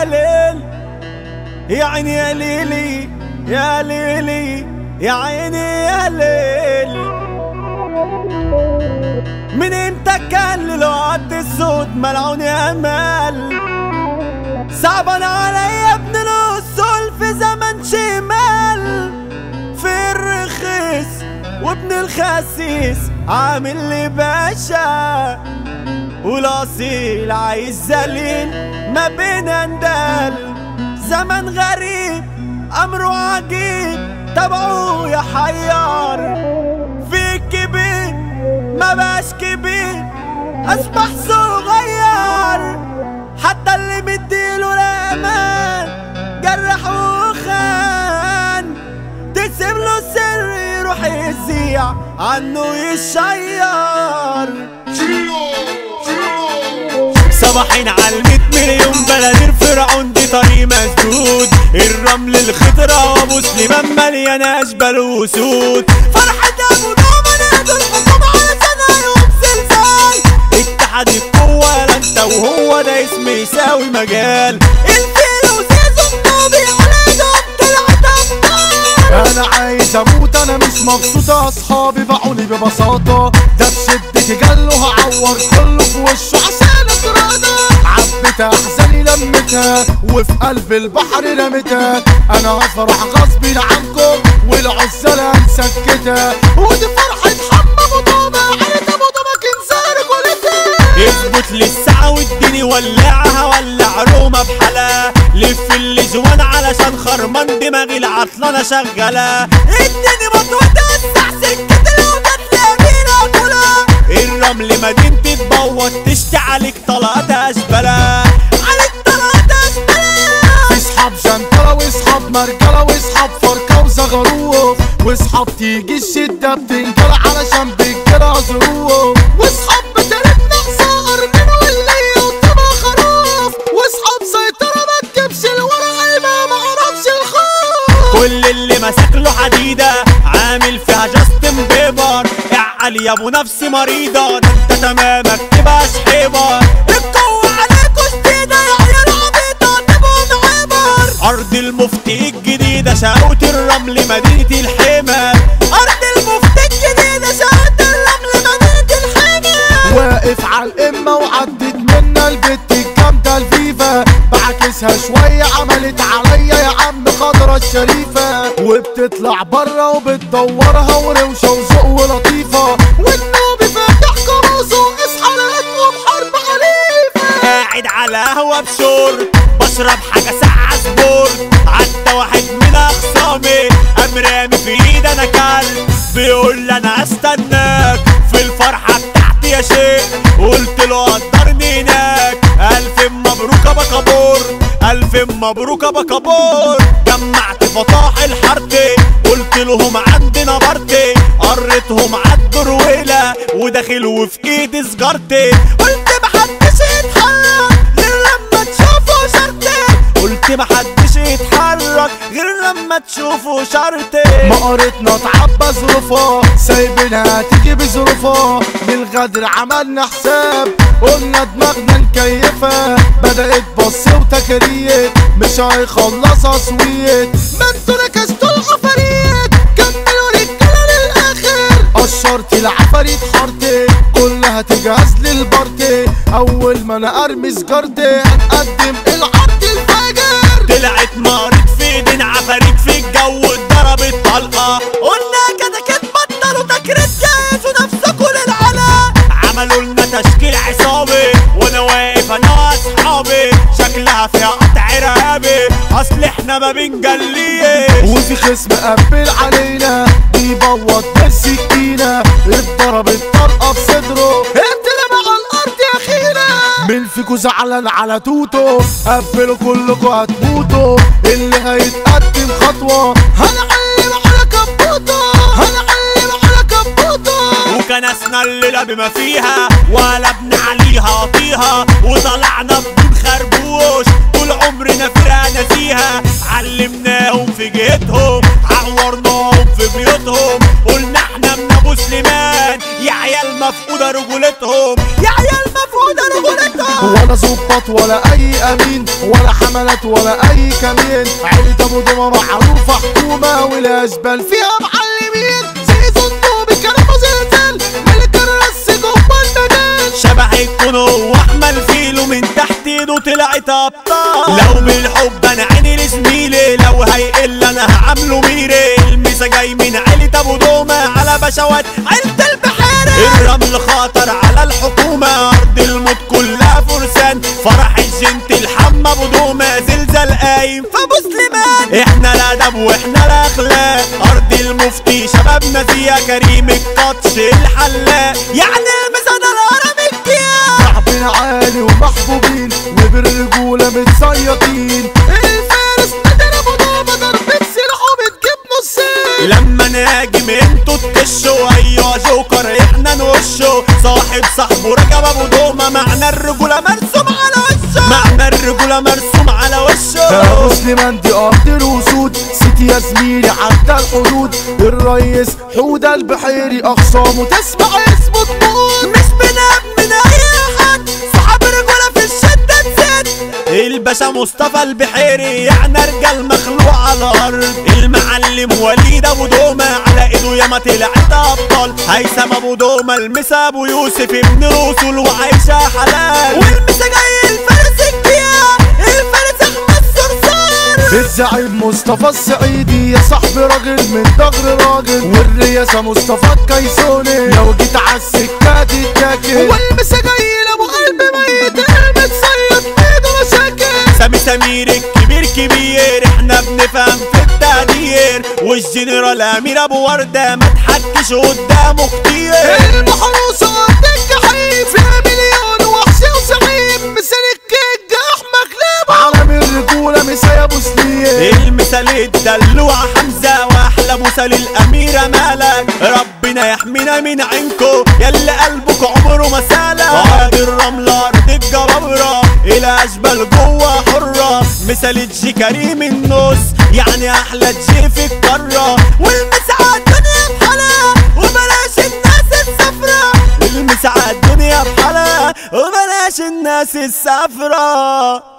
يا ليل يا عيني يا ليلي يا ليلي يا عيني يا ليل من امتى كان للوقت الصوت ملعون يا امل صعبان عليا ابن الاصول في زمن شمال في الرخيص وابن الخسيس عامل لي باشا والاصيل عايز ذليل ما بين اندال زمن غريب امره عجيب تبعه يا حيار في كبير ما بقاش كبير اصبح صغير حتى اللي مديله الامان جرح وخان تسيب له سر يروح يذيع عنه يشير صباحين على الميت مليون بلدير فرعون دي طريق مسدود الرمل الخضرا وابو سليمان مليانة اشبال وسود فرحة ابو دوما نادوا الحكومة علشان هيقوم زلزال اتحاد القوة لا انت وهو ده اسم يساوي مجال الفيل وزيزو النوبي عليهم طلعت ابطال انا عايز اموت انا مش مبسوطة اصحابي باعوني ببساطة ده بشدتي جاله هعور كله في وشه عشان اتراضى عبيت احزاني لمتها وفي قلب البحر رميتها انا هفرح غصب عنكم والعزالة مسكتها ودي فرحة حمى ابو طوبة عيلة ابو طوبة كنزار قولتها يثبت للساعة والدنيا ولعها ولع روما بحلا لف اللجوان علشان خرمان دماغي العطلانة شغالة اديني بطوة توسع سكتي لو جت لامينا كلها الرمل مدينتي تبوظ تشتي عليك طلقات اشبلا عليك طلقات اشبلا في صحاب جنتلة واصحاب مرجلة واصحاب فرقة وزغروف واصحاب تيجي الشدة بتنجلة علشان بتجيلها ظروف واصحاب بترد نقصة من واللي وتبقى خروف واصحاب سيطرة ما تجيبش الورق ما معرفش الخوف كل اللي ماسك له حديدة عامل فيها جاستن بيبر اعقل يا ابو نفسي مريضة ده انت تمامك تبقى شحيبر القوة عليكوا شديدة يا عيال عبيطة تبقوا معبر أرض المفتي الجديدة شقوة الرمل مدينة الحمى أرض المفتي الجديدة شقوة الرمل مدينة الحمى واقف على القمة وعدت منا البت الجامدة الفيفا بعكسها شوية عملت عليا يا عم خضرة الشريفة وبتطلع برا وبتدورها وروشة وذوق ولطيفة والنوبي فاتح كراسه اصحى لقيتهم حرب عنيفة قاعد على قهوة بشورت بشرب حاجة ساعة سبورت عدى واحد من أخصامي قام رامي في إيد أنا كلب بيقول لي أنا أستناك في الفرحة بتاعتي يا شيخ قلت له قدرني هناك ألف مبروك يا بكابور ألف مبروك يا بكابور جمعت فطاحل حارتي قلت لهم عندنا بارتي قريتهم عالدرويلة وداخل وفي ايدي سجارتي قلت محدش يتحرك غير لما تشوفوا شرطي قلت محدش يتحرك غير لما تشوفوا شرطي مقرتنا اتعبى ظروفها سايبينها تيجي بظروفها للغدر عملنا حساب قلنا دماغنا نكيفها بدأت بص وتكريت مش هيخلصها سويت ما انتوا نكستوا العفاريت كملوا رجالة للآخر قشرت العفاريت حارتي كلها تجهز للبارتي أول ما أنا أرمي سجارتي هنقدم العرض الفجر طلعت مارت في ايدين عفاريت في الجو اتضربت طلقة قلنا كده كده بطلوا تكريت جهزوا نفسكوا للعلا عملوا لنا تشكيل عصابي وانا واقف انا واصحابي شكلها فيها قطع ارهابي اصل احنا ما بنجليش وفي خصم قبل علينا بيبوط بالسكينة اتضربت طلقة في صدره اترمى على الأرض يا خينا من فيكو زعلان على توتو قبلوا كلكوا هتموتوا اللي هيتقدم خطوة هنعلم على كبوته هنعلم على كبوته وكنسنا الليلة بما فيها وقلبنا عليها قطيها وطلعنا بدون خربوش طول عمرنا فرقنا فيها علمناهم في جهتهم عورناهم في بيوتهم قلنا احنا من ابو سليمان يا عيال مفقودة رجولتهم يا عيال مفقودة وده رجولتها ولا ظباط ولا اي امين ولا حملات ولا اي كمين عيلة ابو ضمة معروفة حكومة والاشبال فيها معلمين زي زنوبي كلامه زلزال ملك الرس جوه المجال شبح الكونو واحمل فيلو من تحت ايده طلعت ابطال لو بالحب انا عيني لزميلي لو هيقل انا هعامله ميري المسا جاي من عيلة ابو دومة على بشوات عيلة البحيرة الرمل خطر على الحكومة ارض الموت كلها فرسان فرح الجنت الحمى ابو دومة زلزال قايم فابو سليمان احنا الادب واحنا الاخلاق ارض المفتي شبابنا فيها كريم القطش الحلاق يعني المسا ده الهرم الكيان شعبنا عالي ومحبوبين وبالرجولة متسيطين الفارس نادر ابو ضمة ضربة سلاحه بتجيب نصين لما نهاجم انتوا تكشوا ايوه جوكر احنا نوشه صاحب صاحبه ركب ابو دومه معنى الرجوله مرسوم على وشه معنى الرجوله مرسوم على يا وشه مسلمان دي ارض الوسود سيتي يا زميلي عدى الحدود الريس حودة البحيري اخصامه تسمع اسمه تموت مش بنام من اي حد صحاب رجوله في الشده تزيد الباشا مصطفى البحيري يعني رجال مخلوق على الارض المعلم وليد ابو دومه على ايده ياما طلعت ابطال هيثم ابو دومه المسا ابو يوسف ابن رسل وعايشه حلال والمسا جاي الفارس الكيان الفارس احمد صرصار الزعيم مصطفى السعيدي يا صاحبي راجل من ضغر راجل والرئاسة مصطفى الكيسوني لو جيت على السكة تتاكل والمسا جاي لابو قلب ميت المتصيد ايده مشاكل سامي سمير الكبير كبير احنا بنفهم في التقدير والجنرال امير ابو ورده ما تحكش قدامه كتير المحروسة قد الجحيم فيها مليون وحش وزعيم مثل الكيك احمد كلاب عالم الرجولة مسا ابو سليم المثال الدلوع حمزة واحلى مثال الأميرة مالك ربنا يحمينا من عينكو يلي قلبك عمره ما سالك أرض الرملة أرض الجبابرة إلى أشبال جوه حرة مثال الجي كريم النص يعني أحلى جي في القارة والمسعى الدنيا بحالها وبلاش الناس السفرة المسعى الدنيا بحالها وبلاش الناس السفرة